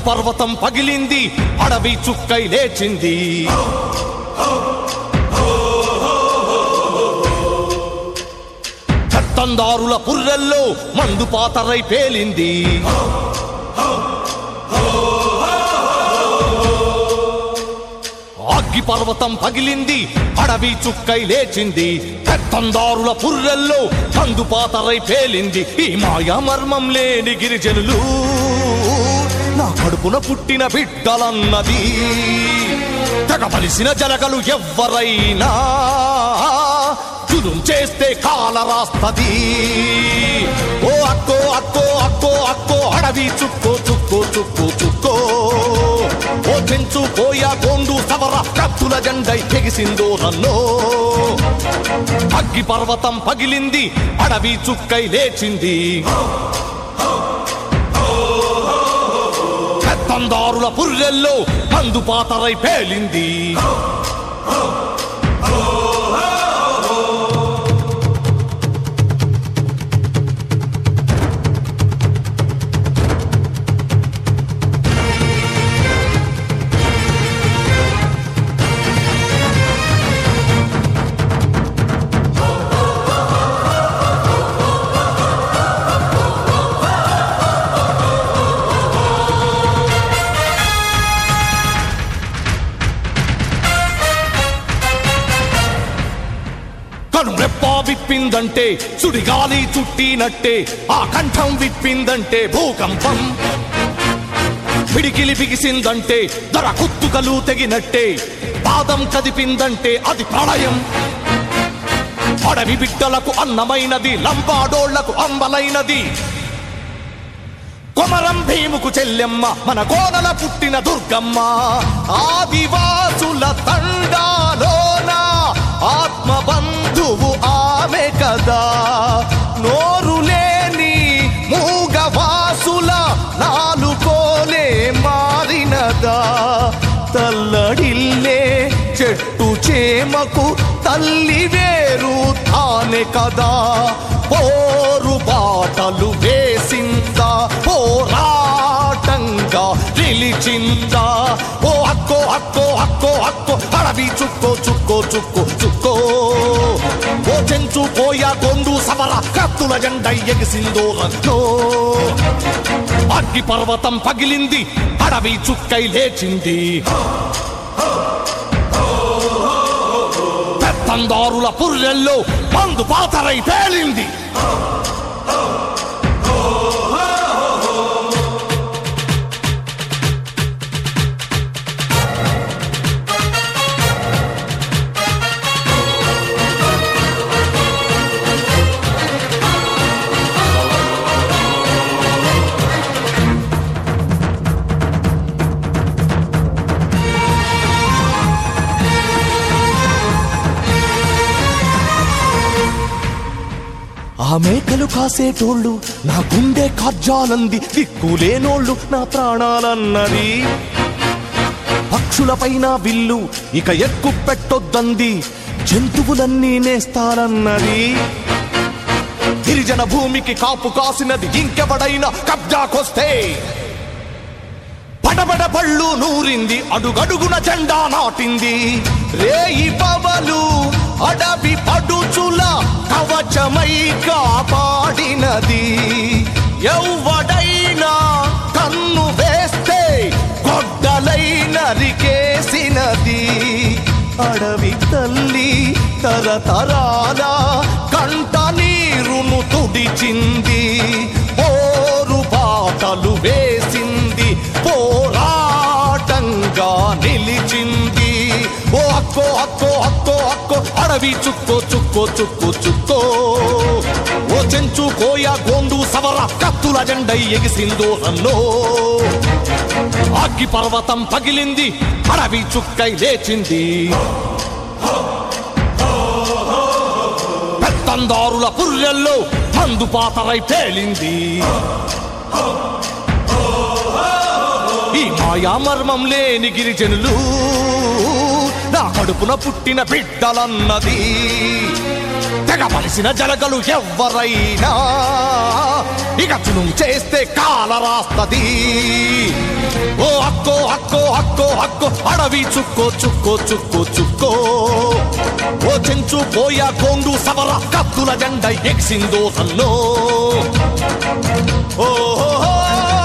పర్వతం పగిలింది అడవి చుక్కై లేచింది చట్టందారుల పుర్రెల్లో మందు పాతరై పేలింది అగ్గి పర్వతం పగిలింది అడవి చుక్కై లేచింది పెత్తందారుల పుర్రెల్లో మందు పాతరై పేలింది ఈ మాయా మర్మం లేని గిరిజనులు నా కడుపున పుట్టిన బిడ్డలన్నది తెగబలిసిన జనగలు ఎవ్వరైనా జులుం చేస్తే కాల రాస్తది ఓ అక్కో అక్కో అక్కో అక్కో అడవి చుక్కో చుక్కో చుక్కో చుక్కో ఓ చెంచు పోయా గోండు సవర కత్తుల జెండై తెగిసిందో రన్నో అగ్గి పర్వతం పగిలింది అడవి చుక్కై లేచింది పెత్తందారుల పుర్రెల్లో మందు పాతరై పేలింది కను రెప్ప విప్పిందంటే సుడిగాలి చుట్టినట్టే ఆ కంఠం విప్పిందంటే భూకంపం పిడికిలి బిగిసిందంటే ధర కుత్తుకలు తెగినట్టే పాదం కదిపిందంటే అది ప్రళయం అడవి బిడ్డలకు అన్నమైనది లంబాడోళ్లకు అంబలైనది కొమరం భీముకు చెల్లెమ్మ మన కోనల పుట్టిన దుర్గమ్మ ఆదివాసుల తండాలోన ఆత్మ బంధువు ఆమె కదా నోరు లేని మూగవాసుల నాలుకోలే మారినదా తల్లడిల్లే చెట్టు చేమకు తల్లి వేరు తానే కదా పోరు బాటలు వేసిందా పోరాటంగా నిలిచిందా ఓ అక్కో అక్కో అక్కో అక్కో అడవి చుక్కో చుక్కో చుక్కో చుక్కో ఓ చెంచు పోయా కొండు సమర కత్తుల జెండ ఎగిసిందో రన్నో అగ్గి పర్వతం పగిలింది అడవి చుక్కై లేచింది పెత్తందారుల పుర్రెల్లో మందు పాతరై పేలింది ఆ మేకలు కాసేటోళ్ళు నా గుండె కజ్జాలంది దిక్కులేనోళ్ళు నా ప్రాణాలన్నది పక్షులపైన విల్లు ఇక ఎక్కు పెట్టొద్దంది జంతువులన్నీ నేస్తారన్నది గిరిజన భూమికి కాపు కాసినది ఇంకెవడైనా కబ్జాకొస్తే పడబడ పళ్ళు నూరింది అడుగడుగున జెండా నాటింది రేయి పవలు అడవి పడుచుల కవచమై కాపాడినది ఎవ్వడైనా కన్ను వేస్తే గొడ్డలై నరికేసినది అడవి తల్లి తరతరాల కంట నీరును తుడిచింది పోరు బాటలు వేసింది పోరాటంగా నిలిచింది ఓ అక్కో అక్కో అక్కో అక్కో అడవి చుక్కో చుక్కో చుక్కో చుక్కో ఓ చెంచు కోయ గోండు సవర కత్తుల జెండై ఎగిసిందో రన్నో అగ్గి పర్వతం పగిలింది అడవి చుక్కై లేచింది పెత్తందారుల పుర్రెల్లో మందు పాతరై పేలింది ఈ మాయా మర్మం లేని గిరిజనులు నా కడుపున పుట్టిన బిడ్డలన్నది తెగ మలిసిన జలగలు ఎవ్వరైనా ఇక చును చేస్తే కాల రాస్తది ఓ అక్కో అక్కో అక్కో అక్కో అడవి చుక్కో చుక్కో చుక్కో చుక్కో ఓ చెంచు పోయా కొండు సవర కత్తుల జెండ ఎక్సిందో సన్నో ఓ